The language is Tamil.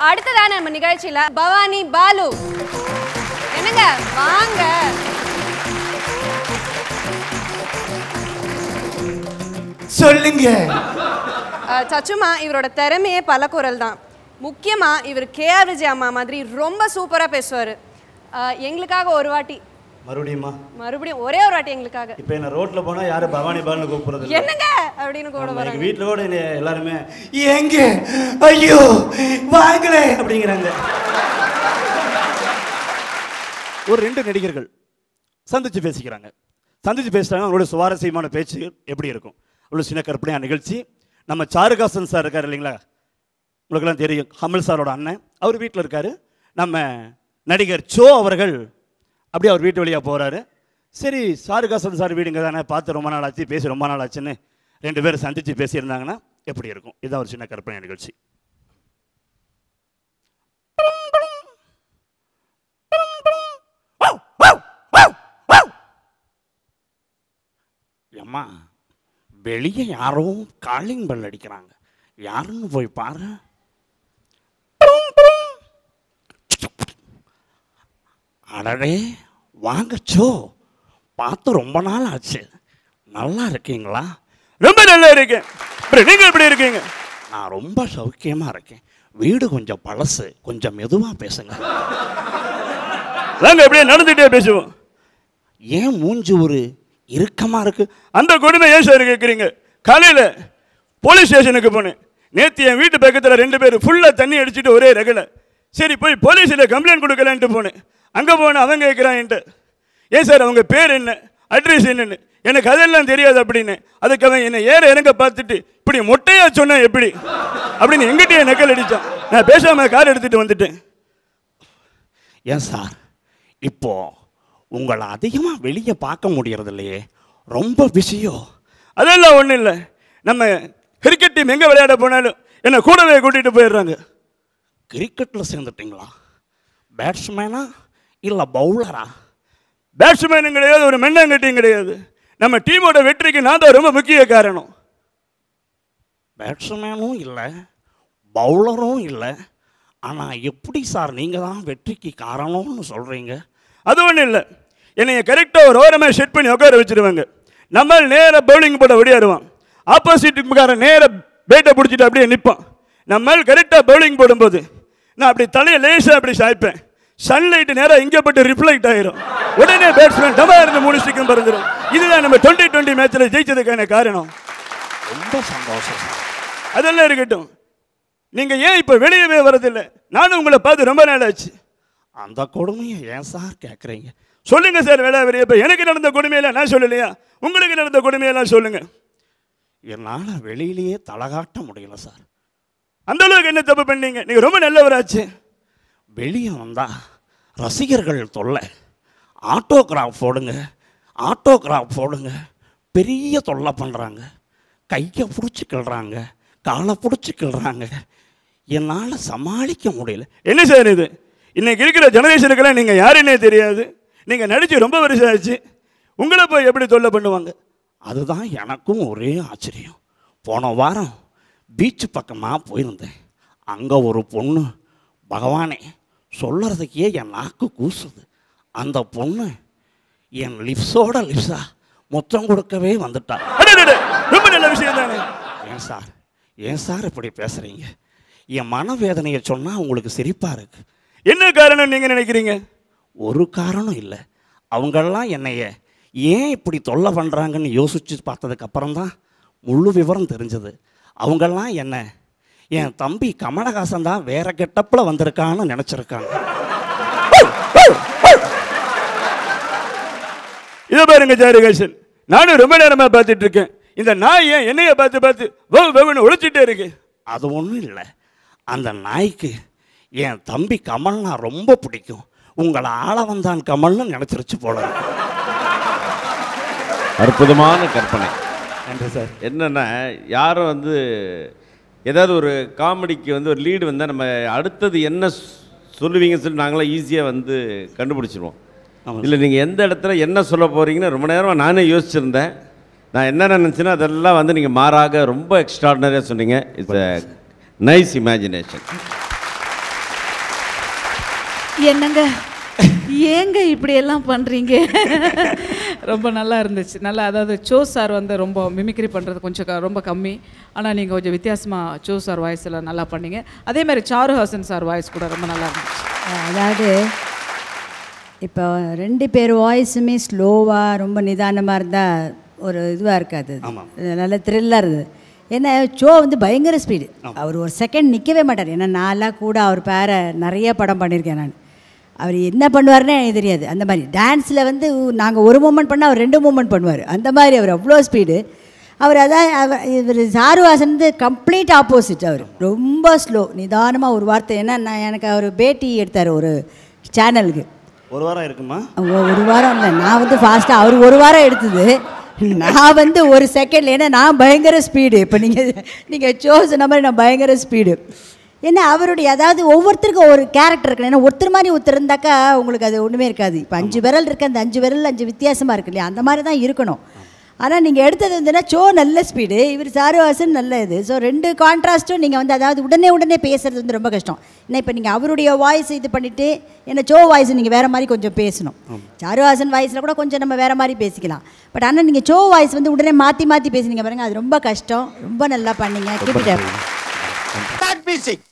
அடுத்ததான் நம்ம நிகழ்ச்சியில பவானி பாலு என்னங்க வாங்க சொல்லுங்க அஹ், சச்சுமா இவரோட திறமையே பல குரல் தான் முக்கியமா இவர் கேஆர் விஜய் அம்மா மாதிரி ரொம்ப சூப்பரா பேசுவாரு அஹ், எங்களுக்காக ஒரு வாட்டி மறுபடியுமா மறுபடியும் ஒரே ஒரு வாட்டி எங்களுக்காக இப்போ என்ன ரோட்ல போனா யாரும் பவானி பால்னு கூப்பிடுறது இல்ல. என்னங்க அப்படின்னு கூட ஆமா, வராங்க எங்க வீட்டுல கூட என்னை எல்லாருமே எங்க ஐயோ வாங்களே அப்படிங்கிறாங்க ஒரு ரெண்டு நடிகர்கள் சந்திச்சு பேசிக்கிறாங்க சந்திச்சு பேசுறாங்க அவங்களோட சுவாரஸ்யமான பேச்சு எப்படி இருக்கும் அவ்வளோ சின்ன கற்பனையான நிகழ்ச்சி நம்ம சாருகாசன் சார் இருக்கார் இல்லைங்களா உங்களுக்கெல்லாம் தெரியும் கமல் சாரோட அண்ணன் அவர் வீட்டில் இருக்காரு நம்ம நடிகர் சோ அவர்கள் அப்படியே அவர் வீட்டு வழியாக போகிறாரு சரி சாருகாசன் சார் வீடுங்க தானே பார்த்து ரொம்ப நாள் ஆச்சு பேசி ரொம்ப நாள் ஆச்சுன்னு ரெண்டு பேரும் சந்திச்சு பேசியிருந்தாங்கன்னா எப்படி இருக்கும் இதுதான் ஒரு சின்ன கற்பனை நிகழ்ச்சி அம்மா வெளியே யாரோ காலிங் பெல் அடிக்கிறாங்க யாருன்னு போய் பாரு அடடே வாங்கச்சோ பார்த்து ரொம்ப நாள் ஆச்சு நல்லா இருக்கீங்களா ரொம்ப நல்லா இருக்கேன் அப்புறம் நீங்கள் எப்படி இருக்கீங்க நான் ரொம்ப சௌக்கியமாக இருக்கேன் வீடு கொஞ்சம் பழசு கொஞ்சம் மெதுவாக பேசுங்க வாங்க அப்படியே நடந்துகிட்டே பேசுவோம் ஏன் மூஞ்சி ஒரு இறுக்கமாக இருக்கு அந்த கொடுமை ஏன் சார் கேட்குறீங்க காலையில் போலீஸ் ஸ்டேஷனுக்கு போனேன் நேற்று என் வீட்டு பக்கத்தில் ரெண்டு பேர் ஃபுல்லாக தண்ணி அடிச்சுட்டு ஒரே ரகலை சரி போய் போலீஸில் கம்ப்ளைண்ட் கொடுக்கலான்ட்டு போனேன் அங்கே போனேன் அவன் கேட்குறான் என்கிட்ட ஏன் சார் அவங்க பேர் என்ன அட்ரஸ் என்னன்னு எனக்கு அதெல்லாம் தெரியாது அப்படின்னு அதுக்கு அவன் என்னை ஏற இறங்க பார்த்துட்டு இப்படி மொட்டையா சொன்னா எப்படி அப்படின்னு எங்கிட்டயே நக்கல் அடித்தான் நான் பேசாமல் கார் எடுத்துகிட்டு வந்துட்டேன் ஏன் சார் இப்போ உங்களை அதிகமாக வெளியே பார்க்க முடியறது இல்லையே ரொம்ப பிஸியோ அதெல்லாம் ஒன்றும் இல்லை நம்ம கிரிக்கெட் டீம் எங்கே விளையாட போனாலும் என்னை கூடவே கூட்டிகிட்டு போயிடுறாங்க கிரிக்கெட்டில் சேர்ந்துட்டீங்களா பேட்ஸ்மேனா இல்லை பவுலரா பேட்ஸ்மேனும் கிடையாது ஒரு மென்னங்கட்டியும் கிடையாது நம்ம டீமோட வெற்றிக்கு நான் தான் ரொம்ப முக்கிய காரணம் பேட்ஸ்மேனும் இல்லை பவுலரும் இல்லை ஆனால் எப்படி சார் நீங்கள் தான் வெற்றிக்கு காரணம்னு சொல்கிறீங்க அது ஒன்றும் இல்லை என்னைய கரெக்டாக ஒரு ஓரமாக செட் பண்ணி உட்கார வச்சிருவாங்க நம்ம நேராக பவுலிங் போட விளையாடுவான் ஆப்போசிட்டுக்காரன் நேராக பேட்டை பிடிச்சிட்டு அப்படியே நிற்பான் நம்ம கரெக்டாக பவுலிங் போடும்போது நான் அப்படி தலையை லேசாக அப்படி சாய்ப்பேன் சன்லைட் நேராக இங்கே பட்டு ரிஃப்ளெக்ட் ஆயிரும் உடனே பேட்ஸ்மேன் டமா இருந்து மூணு ஸ்டிக்கும் பறந்துடும் இதுதான் நம்ம டுவெண்ட்டி டுவெண்ட்டி மேட்ச்சில் ஜெயிச்சதுக்கான காரணம் ரொம்ப சந்தோஷம் சார் அதெல்லாம் இருக்கட்டும் நீங்கள் ஏன் இப்போ வெளியவே வரதில்லை நானும் உங்களை பார்த்து ரொம்ப நாள் ஆச்சு அந்த கொடுமையை ஏன் சார் கேட்குறீங்க சொல்லுங்க சார் வேளாவரி இப்போ எனக்கு நடந்த கொடுமையெல்லாம் நான் சொல்லலையா உங்களுக்கு நடந்த கொடுமையெல்லாம் சொல்லுங்க என்னால் வெளியிலேயே தலகாட்ட முடியல சார் அந்த அளவுக்கு என்ன தப்பு பண்ணீங்க நீங்க ரொம்ப நல்லவராச்சு வெளியே வந்தா ரசிகர்கள் தொல்லை ஆட்டோகிராஃப் போடுங்க ஆட்டோகிராஃப் போடுங்க பெரிய தொல்லை பண்ணுறாங்க கையை பிடிச்சி கிள்றாங்க காலை பிடிச்சி கிள்றாங்க என்னால் சமாளிக்க முடியல என்ன சார் இது இன்னைக்கு இருக்கிற ஜெனரேஷனுக்கெல்லாம் நீங்க யாருன்னே தெரியாது நீங்க நடிச்சு ரொம்ப வருஷம் ஆச்சு உங்களை போய் எப்படி தொல்லை பண்ணுவாங்க அதுதான் எனக்கும் ஒரே ஆச்சரியம் போன வாரம் பீச் பக்கமாக போயிருந்தேன் அங்கே ஒரு பொண்ணு பகவானே சொல்கிறதுக்கே என் நாக்கு கூசுது அந்த பொண்ணு என் லிப்ஸோட லிப்ஸா மொத்தம் கொடுக்கவே வந்துட்டா அடடட, ரொம்ப நல்ல விஷயம் தானே ஏன் சார் ஏன் சார் இப்படி பேசுகிறீங்க என் மனவேதனையை சொன்னால் உங்களுக்கு சிரிப்பாக இருக்கு என்ன காரணம் நீங்க நினைக்கிறீங்க ஒரு காரணம் இல்லை அவங்கெல்லாம் என்னைய ஏன் இப்படி தொல்லை பண்ணுறாங்கன்னு யோசிச்சு பார்த்ததுக்கு அப்புறம் தான் முழு விவரம் தெரிஞ்சது அவங்கெல்லாம் என்ன என் தம்பி கமலஹாசன் தான் வேற கெட்டப்பில் வந்திருக்கான்னு நினச்சிருக்காங்க இதை பாருங்க ஜாரிகேசன் நானும் ரொம்ப நேரமா பார்த்துட்டு இருக்கேன் இந்த நாய் ஏன் என்னைய பார்த்து பார்த்து வவ் வவுன்னு ஒழிச்சிட்டே இருக்கு அது ஒன்றும் இல்லை அந்த நாய்க்கு என் தம்பி கமல்னா ரொம்ப பிடிக்கும் உங்களை ஆள வந்தான் கமல்னு நினச்சிருச்சு போல இருக்கு. அற்புதமான கற்பனை நன்றி சார் என்னன்னா யாரும் வந்து ஏதாவது ஒரு காமெடிக்கு வந்து ஒரு லீடு வந்தால் நம்ம அடுத்தது என்ன சொ- சொல்லுவீங்கன்னு சொல்லி நாங்களாம் ஈஸியாக வந்து கண்டுபிடிச்சிருவோம் ஆமாம் இல்லை நீங்கள் எந்த இடத்துல என்ன சொல்ல போகிறீங்கன்னு ரொம்ப நேரமாக நானே யோசிச்சிருந்தேன் நான் என்ன நினச்சேன்னா அதெல்லாம் வந்து நீங்கள் மாறாக ரொம்ப எக்ஸ்ட்ராடினரியாக சொன்னீங்க இட்ஸ் நைஸ் இமேஜினேஷன் என்னங்க ஏங்க இப்படி எல்லாம் பண்றீங்க ரொம்ப நல்லா இருந்துச்சு நல்லா அதாவது சோ சார் வந்து ரொம்ப மிமிக்ரி பண்ணுறது கொஞ்சம் க- ரொம்ப கம்மி ஆனால் நீங்கள் கொஞ்சம் வித்தியாசமாக சோ சார் வாய்ஸில் நல்லா பண்ணீங்க அதே மாதிரி சாருஹாசன் சார் வாய்ஸ் கூட ரொம்ப நல்லா இருந்துச்சு அதாவது இப்போ ரெண்டு பேர் வாய்ஸுமே ஸ்லோவாக ரொம்ப நிதானமாக இருந்தால் ஒரு இதுவாக இருக்காது ஆமாம். அது. நல்ல த்ரில்லாக இருந்தது ஏன்னா ஷோ வந்து பயங்கர ஸ்பீடு அவர் ஒரு செகண்ட் நிற்கவே மாட்டார் ஏன்னா நான்லாம் கூட அவர் பேரை நிறைய படம் பண்ணியிருக்கேன் நான் அவர் என்ன பண்ணுவாருன்னே எனக்கு தெரியாது அந்த மாதிரி டான்ஸில் வந்து நாங்கள் ஒரு மூமெண்ட் பண்ணால் அவர் ரெண்டு மூமெண்ட் பண்ணுவார் அந்த மாதிரி அவர் அவ்வளோ ஸ்பீடு அவர் அதான் அவர் இவர் சாருவாசன் வந்து கம்ப்ளீட் ஆப்போசிட் அவர் ரொம்ப ஸ்லோ நிதானமாக ஒரு வார்த்தை ஏன்னா நான் எனக்கு அவர் பேட்டி எடுத்தார் ஒரு சேனலுக்கு ஒரு வாரம் இருக்குமா ஒ- ஒரு வாரம் இல்லை நான் வந்து ஃபாஸ்ட்டாக அவர் ஒரு வாரம் எடுத்தது நான் வந்து ஒரு செகண்ட் ஏன்னா நான் பயங்கர ஸ்பீடு இப்போ நீங்கள் நீங்கள் சோ சொன்ன மாதிரி நான் பயங்கர ஸ்பீடு ஏன்னா அவருடைய அதாவது ஒவ்வொருத்தருக்கும் ஒரு கேரக்டர் இருக்கு ஏன்னா ஒருத்தர் மாதிரி ஒருத்தர் இருந்தாக்கா உங்களுக்கு அது ஒன்றுமே இருக்காது இப்போ அஞ்சு விரல் இருக்கு அந்த அஞ்சு விரல் அஞ்சு வித்தியாசமாக இருக்கு இல்லையா அந்த மாதிரி தான் இருக்கணும் ஆனால் நீங்கள் எடுத்தது வந்துன்னா சோ நல்ல ஸ்பீடு இவர் சாருவாசன் நல்ல இது ஸோ ரெண்டு கான்ட்ராஸ்ட்டும் நீங்கள் வந்து அதாவது உடனே உடனே பேசுறது வந்து ரொம்ப கஷ்டம் ஏன்னா இப்போ நீங்கள் அவருடைய வாய்ஸ் இது பண்ணிவிட்டு ஏன்னா சோ வாய்ஸ் நீங்கள் வேறு மாதிரி கொஞ்சம் பேசணும் சாருவாசன் வாய்ஸில் கூட கொஞ்சம் நம்ம வேறு மாதிரி பேசிக்கலாம் பட் ஆனால் நீங்கள் சோ வாய்ஸ் வந்து உடனே மாற்றி மாற்றி பேசுனீங்க பாருங்க அது ரொம்ப கஷ்டம் ரொம்ப நல்லா பண்ணீங்க keep it up. Start music.